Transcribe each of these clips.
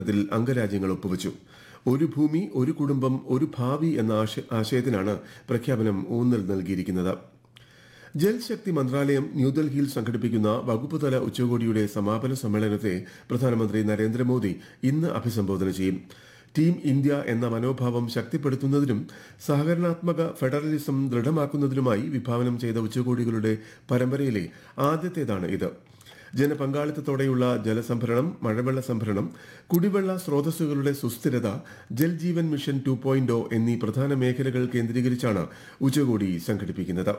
ത്തിൽ അംഗരാജ്യങ്ങൾ ഒപ്പുവച്ചു ഒരു ഭൂമി ഒരു കുടുംബം ഒരു ഭാവി എന്ന ആശ- ആശയത്തിനാണ് പ്രഖ്യാപനം ഊന്നൽ നൽകിയിരിക്കുന്നത് ജൽശക്തി മന്ത്രാലയം ന്യൂഡൽഹിയിൽ സംഘടിപ്പിക്കുന്ന വകുപ്പുതല ഉച്ചകോടിയുടെ സമാപന സമ്മേളനത്തെ പ്രധാനമന്ത്രി നരേന്ദ്രമോദി ഇന്ന് അഭിസംബോധന ചെയ്യും ടീം ഇന്ത്യ എന്ന മനോഭാവം ശക്തിപ്പെടുത്തുന്നതിനും സഹകരണാത്മക ഫെഡറലിസം ദൃഢമാക്കുന്നതിനുമായി വിഭാവനം ചെയ്ത ഉച്ചകോടികളുടെ പരമ്പരയിലെ ആദ്യത്തേതാണ് ഇത് ജനപങ്കാളിത്തത്തോടെയുള്ള ജലസംഭരണം മഴവെള്ള സംഭരണം കുടിവെള്ള സ്രോതസ്സുകളുടെ സുസ്ഥിരത Jal Jeevan mission two point എന്നീ പ്രധാന മേഖലകൾ കേന്ദ്രീകരിച്ചാണ് ഉച്ചകോടി സംഘടിപ്പിക്കുന്നത്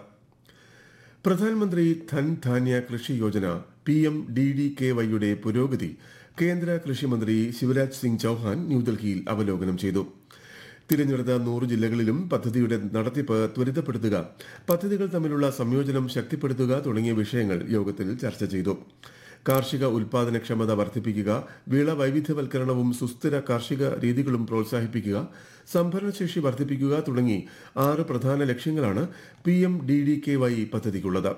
പ്രധാനമന്ത്രി Dhan Dhanya Krishi Yojana P M D D K വൈയുടെ പുരോഗതി കേന്ദ്ര കൃഷിമന്ത്രി ശിവരാജ് സിംഗ് ചൌഹാൻ ന്യൂഡൽഹിയിൽ അവലോകനം ചെയ്തു തിരഞ്ഞെടുത്ത നൂറ് ജില്ലകളിലും പദ്ധതിയുടെ നടത്തിപ്പ് ത്വരിതപ്പെടുത്തുക പദ്ധതികൾ തമ്മിലുള്ള സംയോജനം ശക്തിപ്പെടുത്തുക തുടങ്ങിയ വിഷയങ്ങൾ യോഗത്തിൽ ചർച്ച ചെയ്തു കാർഷിക ഉൽപാദനക്ഷമത വർദ്ധിപ്പിക്കുക വിള വൈവിധ്യവൽക്കരണവും സുസ്ഥിര കാർഷിക രീതികളും പ്രോത്സാഹിപ്പിക്കുക സംഭരണശേഷി വർദ്ധിപ്പിക്കുക തുടങ്ങി ആറ് പ്രധാന ലക്ഷ്യങ്ങളാണ് P M D D K Y പദ്ധതിക്കുള്ളത്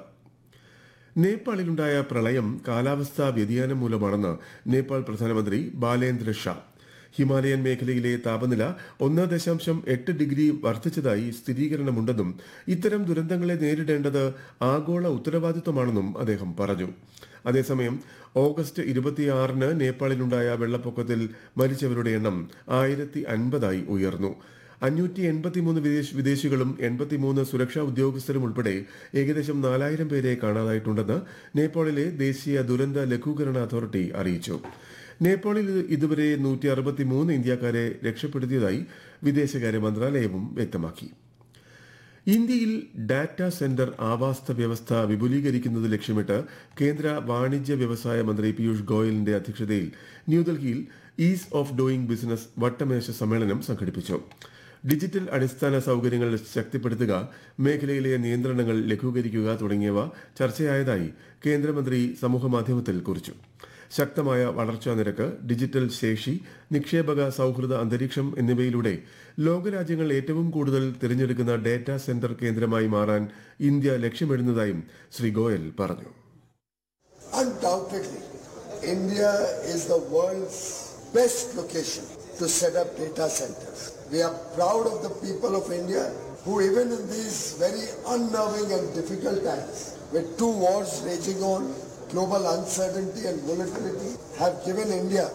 നേപ്പാളിലുണ്ടായ പ്രളയം കാലാവസ്ഥാ വ്യതിയാനം മൂലമാണെന്ന് നേപ്പാൾ പ്രധാനമന്ത്രി ബാലേന്ദ്ര ഷാ ഹിമാലയൻ മേഖലയിലെ താപനില ഒന്ന് ദശാംശം എട്ട് ഡിഗ്രി വർദ്ധിച്ചതായി സ്ഥിരീകരണമുണ്ടെന്നും ഇത്തരം ദുരന്തങ്ങളെ നേരിടേണ്ടത് ആഗോള ഉത്തരവാദിത്വമാണെന്നും അദ്ദേഹം പറഞ്ഞു അതേസമയം ഓഗസ്റ്റ് ഇരുപത്തിയാറിന് നേപ്പാളിലുണ്ടായ വെള്ളപ്പൊക്കത്തിൽ മരിച്ചവരുടെ എണ്ണം ആയിരത്തി അൻപതായി ഉയർന്നു അഞ്ഞൂറ്റി എൺപത്തിമൂന്ന് വിദേശ വിദേശികളും എൺപത്തിമൂന്ന് സുരക്ഷാ ഉദ്യോഗസ്ഥരും ഉൾപ്പെടെ ഏകദേശം നാലായിരം പേരെ കാണാതായിട്ടുണ്ടെന്ന് നേപ്പാളിലെ ദേശീയ ദുരന്ത ലഘൂകരണ അതോറിറ്റി അറിയിച്ചു നേപ്പാളിൽ ഇതുവരെ നൂറ്റി അറുപത്തിമൂന്ന് ഇന്ത്യക്കാരെ രക്ഷപ്പെടുത്തിയതായി വിദേശകാര്യ മന്ത്രാലയവും വ്യക്തമാക്കി ഇന്ത്യയിൽ ഡാറ്റാ സെന്റർ ആവാസ വ്യവസ്ഥ വിപുലീകരിക്കുന്നത് ലക്ഷ്യമിട്ട് കേന്ദ്ര വാണിജ്യ വ്യവസായ മന്ത്രി പീയൂഷ് ഗോയലിന്റെ അധ്യക്ഷതയിൽ ന്യൂഡൽഹിയിൽ ഈസ് ഓഫ് ഡൂയിങ് ബിസിനസ് വട്ടമേശ സമ്മേളനം സംഘടിപ്പിച്ചു ഡിജിറ്റൽ അടിസ്ഥാന സൌകര്യങ്ങൾ ശക്തിപ്പെടുത്തുക മേഖലയിലെ നിയന്ത്രണങ്ങൾ ലഘൂകരിക്കുക തുടങ്ങിയവ ചർച്ചയായതായി കേന്ദ്രമന്ത്രി സമൂഹമാധ്യമത്തിൽ കുറിച്ചു ശക്തമായ വളർച്ചാ നിരക്ക് ഡിജിറ്റൽ ശേഷി നിക്ഷേപക സൌഹൃദ അന്തരീക്ഷം എന്നിവയിലൂടെ ലോകരാജ്യങ്ങൾ ഏറ്റവും കൂടുതൽ തിരഞ്ഞെടുക്കുന്ന ഡാറ്റാ സെന്റർ കേന്ദ്രമായി മാറാൻ ഇന്ത്യ ലക്ഷ്യമിടുന്നതായും ശ്രീ ഗോയൽ പറഞ്ഞു Undoubtedly, India is the world's best location to set up data centers. We are proud of the people of India who even in these very unnerving and difficult times, with two wars raging on, global uncertainty and volatility, have given India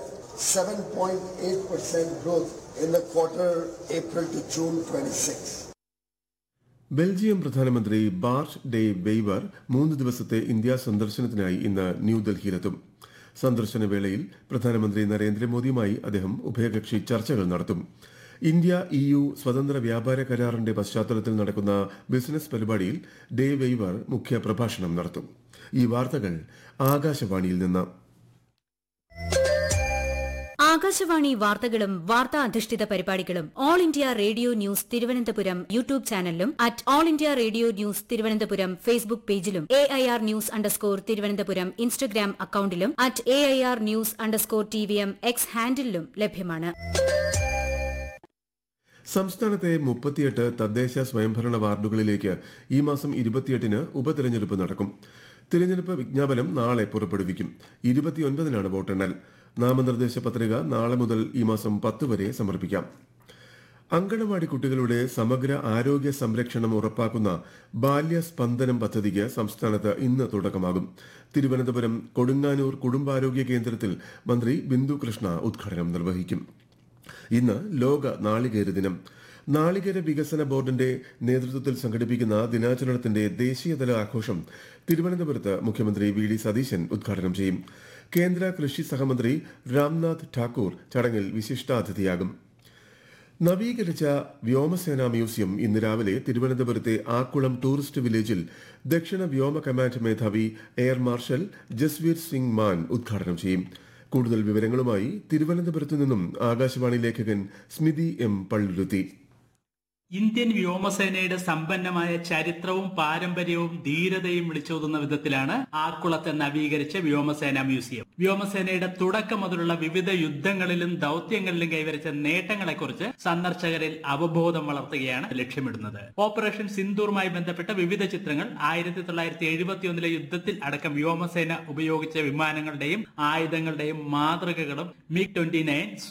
7.8% growth in the quarter April to June 26. Belgium പ്രധാനമന്ത്രി Bart De Wever മൂന്ന് ദിവസത്തെ India സന്ദർശനത്തിനായി ഇന്ന് ന്യൂഡൽഹിയിലെത്തും സന്ദർശന വേളയിൽ പ്രധാനമന്ത്രി നരേന്ദ്രമോദിയുമായി അദ്ദേഹം ഉഭയകക്ഷി ചർച്ചകൾ നടത്തും ഇന്ത്യ ഇ യു സ്വതന്ത്ര വ്യാപാര കരാറിന്റെ പശ്ചാത്തലത്തിൽ നടക്കുന്ന ബിസിനസ് പരിപാടിയിൽ ഡേ വെയ്വർ മുഖ്യ പ്രഭാഷണം നടത്തും ഈ വാർത്തകൾ ആകാശവാണിയിൽ നിന്ന് ആകാശവാണി വാർത്തകളും വാർത്താ അധിഷ്ഠിത പരിപാടികളും All India Radio news Thiruvananthapuram YouTube ചാനലിലും at All India Radio news Thiruvananthapuram Facebook പേജിലും A I R news underscore Thiruvananthapuram Instagram അക്കൌണ്ടിലും at A I R news underscore T V M X ഹാൻഡിലും ലഭ്യമാണ് സംസ്ഥാനത്തെ മുപ്പത്തിയെട്ട് തദ്ദേശ സ്വയംഭരണ വാർഡുകളിലേക്ക് ഈ മാസം ഇരുപത്തിയെട്ടിന് ഉപതെരഞ്ഞെടുപ്പ് നടക്കും തിരഞ്ഞെടുപ്പ് വിജ്ഞാപനം നാളെ പുറപ്പെടുവിക്കും ഇരുപത്തിയൊൻപതിനാണ് വോട്ടെണ്ണൽ നാമനിർദ്ദേശ പത്രിക നാളെ മുതൽ ഈ മാസം പത്ത് വരെ സമർപ്പിക്കാം അങ്കണവാടി കുട്ടികളുടെ സമഗ്ര ആരോഗ്യ സംരക്ഷണം ഉറപ്പാക്കുന്ന ബാല്യസ്പന്ദനം പദ്ധതിക്ക് സംസ്ഥാനത്ത് ഇന്ന് തുടക്കമാകും തിരുവനന്തപുരം കൊടുങ്ങാനൂർ കുടുംബാരോഗ്യ കേന്ദ്രത്തിൽ മന്ത്രി ബിന്ദു കൃഷ്ണ ഉദ്ഘാടനം നിർവഹിക്കും ഇന്ന് ലോക നാളികേര ദിനം നാളികേര വികസന ബോർഡിന്റെ നേതൃത്വത്തിൽ സംഘടിപ്പിക്കുന്ന ദിനാചരണത്തിന്റെ ദേശീയതല ആഘോഷം തിരുവനന്തപുരത്ത് മുഖ്യമന്ത്രി വി ഡി സതീശൻ ഉദ്ഘാടനം ചെയ്യും കേന്ദ്ര കൃഷി സഹമന്ത്രി രാംനാഥ് ഠാക്കൂർ ചടങ്ങിൽ വിശിഷ്ടാതിഥിയാകും നവീകരിച്ച വ്യോമസേന മ്യൂസിയം ഇന്ന് രാവിലെ തിരുവനന്തപുരത്തെ ആക്കുളം ടൂറിസ്റ്റ് വില്ലേജിൽ ദക്ഷിണ വ്യോമ കമാൻഡ് മേധാവി എയർ മാർഷൽ ജസ്വീർ സിംഗ് മാൻ ഉദ്ഘാടനം ചെയ്യും കൂടുതൽ വിവരങ്ങളുമായി തിരുവനന്തപുരത്തു നിന്നും ആകാശവാണി ലേഖകൻ സ്മിതി എം പള്ളുരുത്തി ഇന്ത്യൻ വ്യോമസേനയുടെ സമ്പന്നമായ ചരിത്രവും പാരമ്പര്യവും ധീരതയും വിളിച്ചോതുന്ന വിധത്തിലാണ് ആക്കുളത്തെ നവീകരിച്ച വ്യോമസേന മ്യൂസിയം വ്യോമസേനയുടെ തുടക്കം മുതലുള്ള വിവിധ യുദ്ധങ്ങളിലും ദൌത്യങ്ങളിലും കൈവരിച്ച നേട്ടങ്ങളെക്കുറിച്ച് സന്ദർശകരിൽ അവബോധം വളർത്തുകയാണ് ലക്ഷ്യമിടുന്നത് ഓപ്പറേഷൻ സിന്ദൂറുമായി ബന്ധപ്പെട്ട വിവിധ ചിത്രങ്ങൾ ആയിരത്തി തൊള്ളായിരത്തി എഴുപത്തിയൊന്നിലെ യുദ്ധത്തിൽ അടക്കം വ്യോമസേന ഉപയോഗിച്ച വിമാനങ്ങളുടെയും ആയുധങ്ങളുടെയും മാതൃകകളും മിഗ് ട്വന്റി നയൻ